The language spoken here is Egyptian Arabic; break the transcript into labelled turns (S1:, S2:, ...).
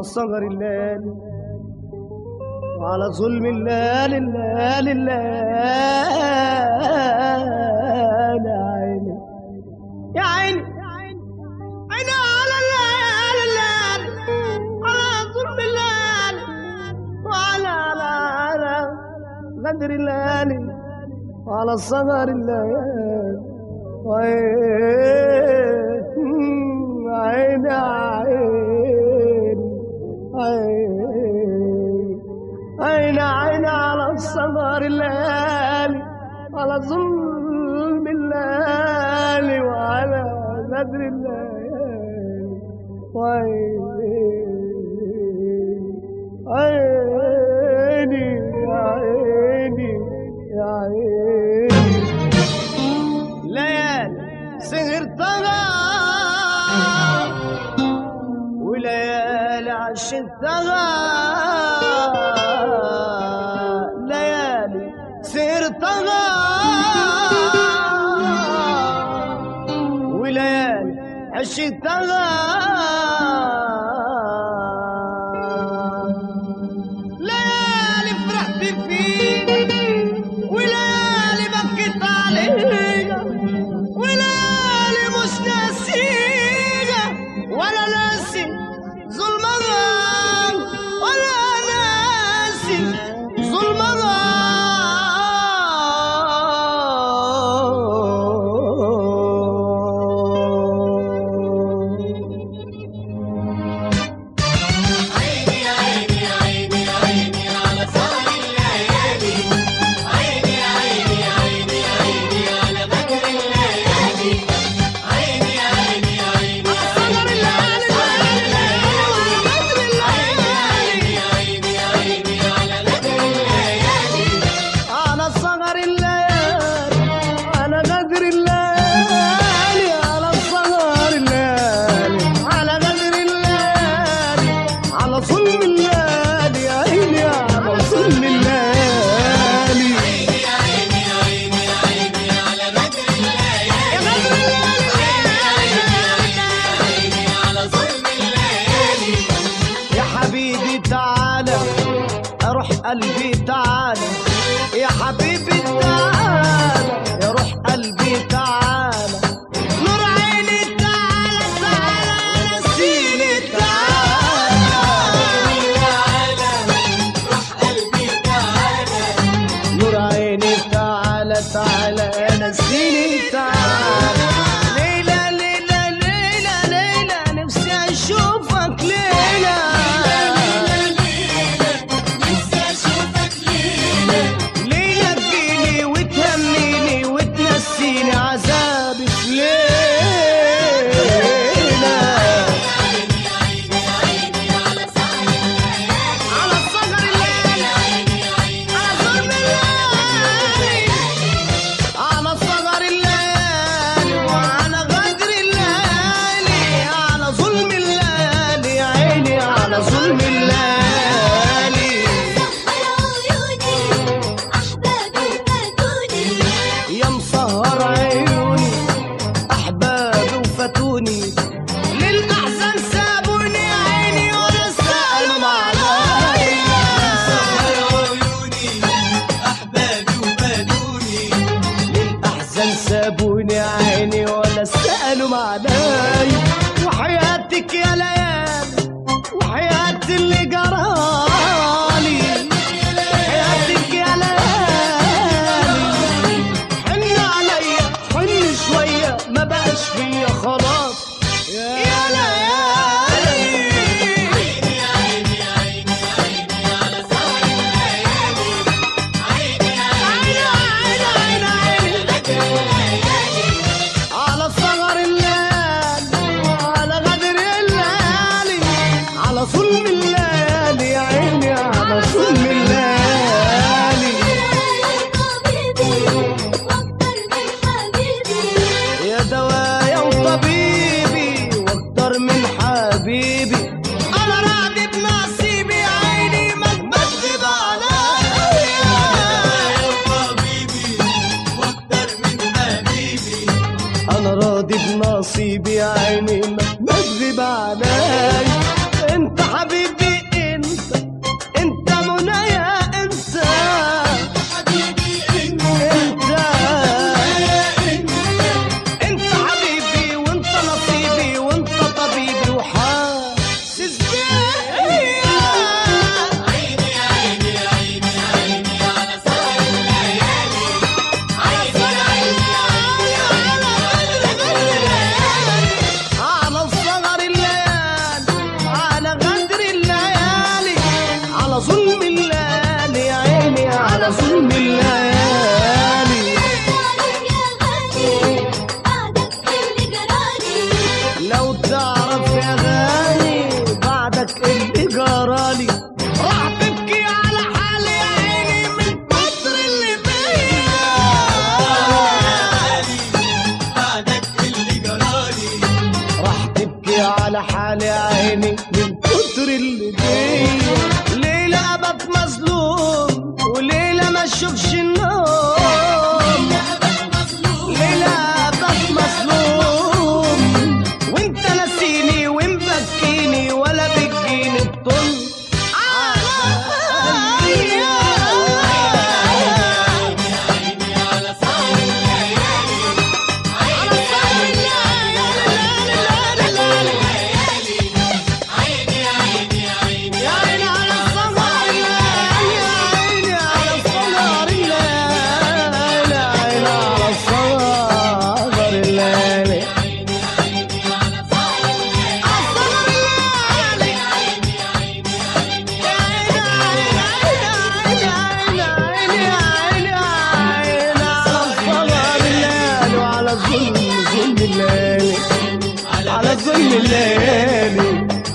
S1: صغر الليل وعلى ظلم الليل الليل الليل يا عيني يا عيني عيني على الليل الليل على ظلم الليل وعلى على على غدر الليل وعلى صغر الليل وعين عين عين عين عين عين على الصغر الليالي على ظلم الليالي وعلى غدر الليالي وعين عيني يا عيني يا عيني ليالي سهرتها وليالي عشتها ليالي سهرتها وليالي عشتها ليالي فرحت فيك وليالي بكيت عليها وليالي مش ناسيها ولا ناسي ظلمها ولا ناسي ظلمها
S2: عيني عيني عيني عيني على سهر الليالي عيني عيني عيني عيني على بدر الليالي عيني عيني عيني
S1: صغر الليالي بدر الليالي
S2: عيني عيني على بدر الليالي
S1: على صغر الليالي على غدر الليالي على صغر الليالي على غدر الليالي على ظلم الليالي يا عيني على ظلم الليالي
S2: عيني عيني عيني عيني على بدر الليالي
S1: يا غدر الليالي
S2: عيني على ظلم الليالي
S1: يا حبيبي تعالى اروح قلبي تعالى يا حبيبي تعالى يا روح قلبي تعالى نور عيني تعالى تعالى نسيني تعالى
S2: روح قلبي تعالى
S1: نور عيني تعالى تعالى نسيني تعالى ليلى ليلى ليلى ليلى نفسي اشوفك ليلى
S2: نفسي اشوفك ليلة
S1: ليلى تجيني وتهنيني وتنسيني عذابي في ليلى
S2: عيني عيني عيني على سهر الليالي
S1: على صغر الليالي
S2: عيني عيني
S1: على ظلم الليالي على صغر الليالي وعلى غدر الليالي على ظلم الليالي يا عيني على ظلم الليالي
S2: عيوني احبابي فاتوني
S1: يا مسهر عيوني احبابي وفاتوني للاحزان سابوني يا عيني ولا سالوا عليا
S2: عيوني احبابي وفاتوني
S1: للاحزان سابوني يا عيني ولا سالوا عليا وحياتك يا ليالي وحياة اللي جرالي حياتك يا ليالي حن عليا حن شوية ما بقاش فيا خلاص يا ليالي
S2: عيني عيني عيني عيني على سهر الليالي عيني عيني
S1: عيني عيني عيني
S2: بدر الليالي
S1: على صغر الليالي على غدر الليالي على ظلم الليالي يا عيني على ظلم الليالي
S2: طبيبي واكتر من حبيبي
S1: يا دوايا وطبيبي واكتر من حبيبي انا راضي بنصيبي يا عيني ما تبدب عليا
S2: طبيبي واكتر من حبيبي
S1: انا راضي بنصيبي يا عيني ما تكذب علي انت حبيبي انت انت منايا انت
S2: حبيبي انت
S1: انت
S2: انت
S1: انت حبيبي وانت نصيبي وانت طبيبي وحاسس بيا
S2: عيني عيني عيني عيني على سهر الليالي عيني عيني عيني
S1: على الصغر الليالي على غدر الليالي على ظلم الليالي يا عيني على ظلم الليالي لو تعرف يا غالي بعدك اللي جرالي راح تبكي على حالي يا عيني من كتر اللي فيا
S2: بعدك اللي جرالي
S1: راح تبكي على حالي يا عيني من كتر اللي بيا ليلة أبقى مظلوم وليلة ما اشوفش النوم ليلة أبقى مظلوم وانت ناسيني ومبكيني ولا بتجيني الطل
S2: عيني على سهر الليالي عيني عيني عيني عيني عيني
S1: يا عيني على الصغر يا عيني على الصغر الليالي يا عيني على الصغر الليالي على ظلم ظلم الليالي على ظلم الليالي